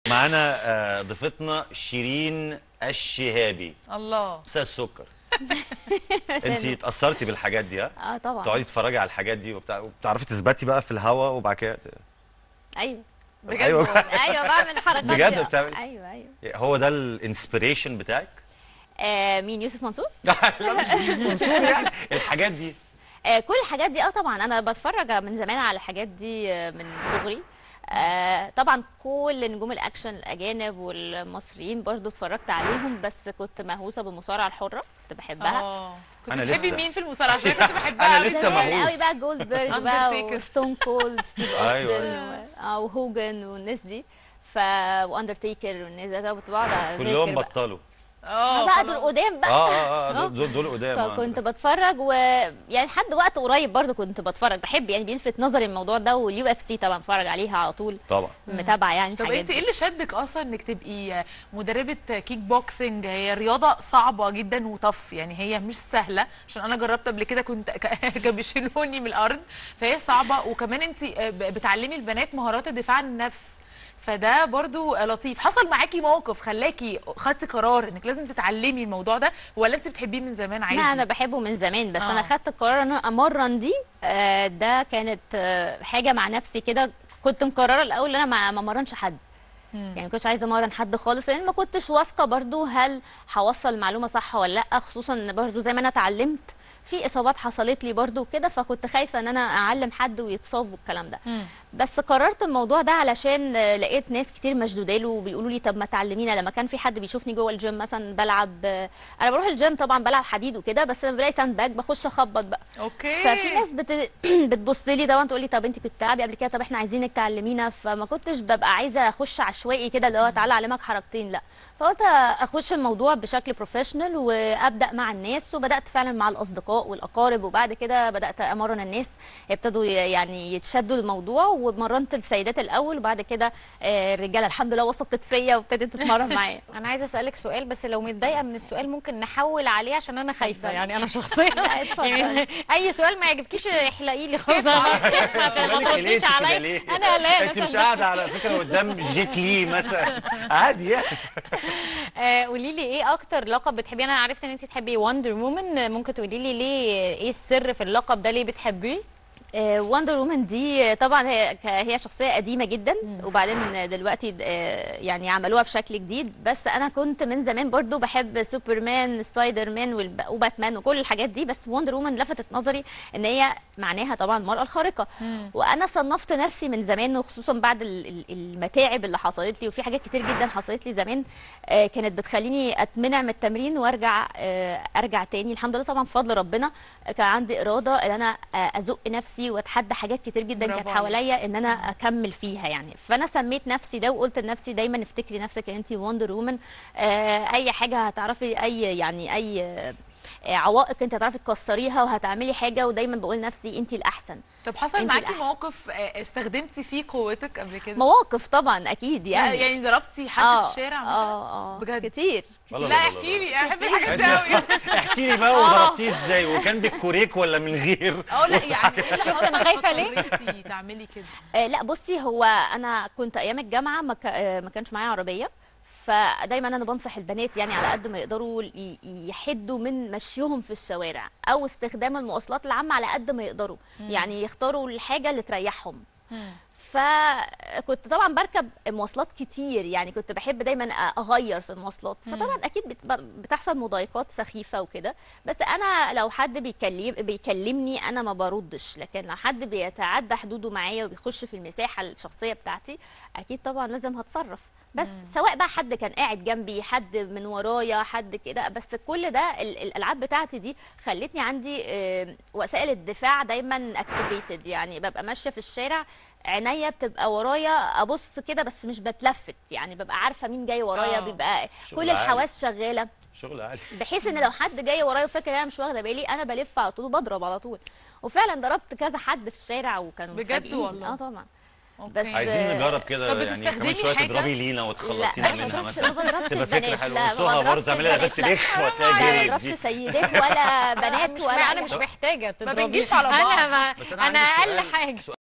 معانا آه، ضيفتنا شيرين الشهابي الله مساء السكر انت اتاثرتي بالحاجات دي ها اه طبعا تقعدي تتفرجي على الحاجات دي وبتاع وبتعرفي تثبتي بقى في الهوا وبعد كده ت- ايوه بجد أيوة. والله. ايوه بعمل الحركات بجد دي. بتعمل- ايوه ايوه هو ده الانسبيريشن بتاعك آه مين يوسف منصور لا مش منصور يعني الحاجات دي آه كل الحاجات دي اه طبعا انا بتفرج من زمان على الحاجات دي آه، من صغري آه طبعا كل نجوم الاكشن الاجانب والمصريين برضو اتفرجت عليهم بس كنت مهووسه بالمصارعه الحره كنت بحبها اه كنت أنا بتحبي لسه- مين في المصارعه عشان كنت بحبها أنا أوي لسه زمان. مهووس. قوي بقى جولدبرج بقى Undertaker. وستون كولد ستيف اوستن أيوة، و- آه، وهوجن والناس دي ف واندرتيكر والناس دي كنت بقعد أذاكر كلهم بقى. بطلوا اه بقى خلاص. دول قدام بقى اه اه اه دول دول قدام آه. فكنت بتفرج ويعني لحد وقت قريب برضو كنت بتفرج بحب يعني بيلفت نظري الموضوع ده واليو اف سي طبعا بتفرج عليها على طول طبعا متابعه يعني طب الحاجات انت دي. ايه اللي شدك اصلا انك تبقي مدربه كيك بوكسنج هي رياضه صعبه جدا وطف يعني هي مش سهله عشان انا جربت قبل كده كنت كانوا بيشيلوني من الارض فهي صعبه وكمان انت بتعلمي البنات مهارات الدفاع عن النفس فده برضو لطيف حصل معاكي موقف خلاكي خدتي قرار انك لازم تتعلمي الموضوع ده ولا انت بتحبيه من زمان عادي لا انا بحبه من زمان بس آه. انا خدت القرار ان انا امرن دي آه، ده كانت آه، حاجه مع نفسي كده كنت مقرره الاول ان انا ما ما امرنش حد مم. يعني ما كنتش عايزه امرن حد خالص لان ما كنتش واثقه برضو هل هوصل المعلومه صح ولا لا خصوصا ان برضو زي ما انا اتعلمت في اصابات حصلت لي برضو كده فكنت خايفه ان انا اعلم حد ويتصاب والكلام ده مم. بس قررت الموضوع ده علشان آه، لقيت ناس كتير مشدوده له وبيقولوا لي طب ما تعلمينا لما كان في حد بيشوفني جوه الجيم مثلا بلعب آه، انا بروح الجيم طبعا بلعب حديد وكده بس لما بلاقي ساند باج بخش اخبط بقى اوكي ففي ناس بت... بتبص لي طبعا تقول لي طب انت كنت بتلعبي قبل كده طب احنا عايزينك تعلمينا فما كنتش ببقى عايزه اخش عشوائي كده اللي هو تعالى اعلمك حركتين لا فقلت اخش الموضوع بشكل بروفيشنال وابدا مع الناس وبدات فعلا مع الاصدقاء والاقارب وبعد كده بدات امرن الناس ابتدوا ي- يعني يتشدوا الموضوع ومرنت السيدات الاول وبعد كده آه، الرجاله الحمد لله وثقت فيا وابتدت تتمرن معايا انا عايزه اسالك سؤال بس لو متضايقه من السؤال ممكن نحول عليه عشان انا خايفه اتفضلي. يعني انا شخصيا لا، اتفضلي. يعني اي سؤال ما يعجبكيش احلقي لي خالص ما مالك ترديش ليه كده عليا ليه؟ انا قلقانه انت مش صدقني. قاعده على فكره قدام جيت لي مثلا عادي يعني آه، قولي لي ايه اكتر لقب بتحبيه انا عرفت ان انت تحبي وندر وومن ممكن تقولي لي ليه ايه السر في اللقب ده ليه بتحبيه وندر وومن دي طبعا هي ك- هي شخصيه قديمه جدا وبعدين دلوقتي آه، يعني عملوها بشكل جديد بس انا كنت من زمان برضو بحب سوبرمان سبايدر مان والب- وباتمان وكل الحاجات دي بس وندر وومن لفتت نظري ان هي معناها طبعا المراه الخارقه وانا صنفت نفسي من زمان وخصوصا بعد ال- ال- المتاعب اللي حصلت لي وفي حاجات كتير جدا حصلت لي زمان آه، كانت بتخليني اتمنع من التمرين وارجع آه، ارجع تاني الحمد لله طبعا بفضل ربنا كان عندي اراده ان انا آه، ازق نفسي واتحدى حاجات كتير جدا برافو كانت عليك. حواليا ان انا اكمل فيها يعني فانا سميت نفسي ده وقلت لنفسي دايما افتكري نفسك ان انت وندر وومن اي حاجه هتعرفي اي يعني اي آه، عوائق انت هتعرفي تكسريها وهتعملي حاجه ودايما بقول لنفسي انت الاحسن طب حصل انتي معاكي الأحسن. موقف آه، استخدمتي فيه قوتك قبل كده مواقف طبعا اكيد يعني يعني ضربتي حد اه في الشارع مثلا اه اه بجد؟ كتير والله لا والله احكي والله. لي انا بحب الحاجات دي قوي احكي لي بقى وضربتيه ازاي وكان بالكوريك ولا من غير اه لا يعني شفت أنا خايفة ليه؟ اضطريتي تعملي كده آه لا بصي هو انا كنت ايام الجامعه ما, كا- آه، ما كانش معايا عربيه فدايما انا بنصح البنات يعني على قد ما يقدروا ي- يحدوا من مشيهم في الشوارع او استخدام المواصلات العامه على قد ما يقدروا يعني يختاروا الحاجه اللي تريحهم فكنت طبعا بركب مواصلات كتير يعني كنت بحب دايما اغير في المواصلات فطبعا اكيد بت- بتحصل مضايقات سخيفه وكده بس انا لو حد بيكلم بيكلمني انا ما بردش لكن لو حد بيتعدى حدوده معايا وبيخش في المساحه الشخصيه بتاعتي اكيد طبعا لازم هتصرف بس سواء بقى حد كان قاعد جنبي حد من ورايا حد كده بس كل ده ال- الالعاب بتاعتي دي خلتني عندي آه، وسائل الدفاع دايما اكتيفيتد يعني ببقى ماشيه في الشارع عينيا بتبقى ورايا ابص كده بس مش بتلفت يعني ببقى عارفه مين جاي ورايا آه. بيبقى شغل كل عالي. الحواس شغاله شغل عالي بحيث ان لو حد جاي ورايا وفاكر انا مش واخده بالي انا بلف على طول وبضرب على طول وفعلا ضربت كذا حد في الشارع وكانوا بجد مسابقين. والله؟ اه طبعا أوكي. بس عايزين نجرب طب كده يعني كمان بتستخدمي شويه حاجة؟ تضربي لينا وتخلصينا لا، أنا ما منها بضربش- مثلا ما بضربش تبقى فكره البنات. حلوه لا، ما وصوها بضربش برضه اعملي لها بس البنات. لخ لا وتلاقي ما جريت بضربش دي سيدات ولا بنات مش ولا انا مش محتاجه تضربي بنجيش على بعض. انا ما بس أنا انا عندي اقل سؤال- حاجه